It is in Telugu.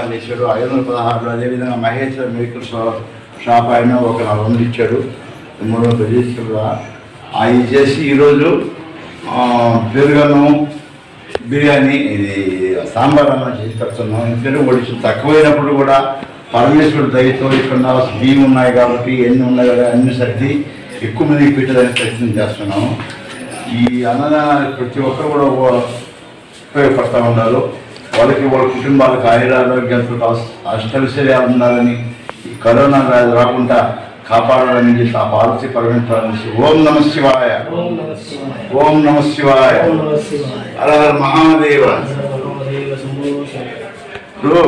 పదహారు ఇచ్చాడు ఐదు వందల పదహారులో అదేవిధంగా మహేశ్వర మెడికల్ షాప్ షాప్ ఆయన ఒక నాలుగు వందలు ఇచ్చాడు మూడు వందలు రిజిస్టర్ అవి చేసి ఈరోజు ఆ, పెరుగన్నం బిర్యానీ ఇది సాంబార్ అన్నం చేసి పెడుతున్నాం ఎందుకంటే ఒడిచి తక్కువైనప్పుడు కూడా పరమేశ్వరుడు దయతో ఇక్కడ బియ్యం ఉన్నాయి కాబట్టి ఎన్ని ఉన్నాయి కదా అన్ని సర్ది ఎక్కువ మందికి పెట్టడానికి ప్రయత్నం చేస్తున్నాము ఈ అన్నదానానికి ప్రతి ఒక్కరు కూడా ఉప- ఉపయోగపడతా ఉన్నారు వాళ్ళకి వాళ్ళ కుటుంబాలకు ఆయురారోగ్యంతో అష్టవిషయాలు ఉండాలని ఈ కరోనా వ్యాధి రాకుండా కాపాడాలని చెప్పి ఆ పాలసీ పరిమించాలని ఓం నమ శివాయ ఓం నమః శివాయ ఓం నమ శివాయ ఓం నమః శివాయ హర హర మహాదేవ సర్వదేవ శంభో శంకర ఇప్పుడు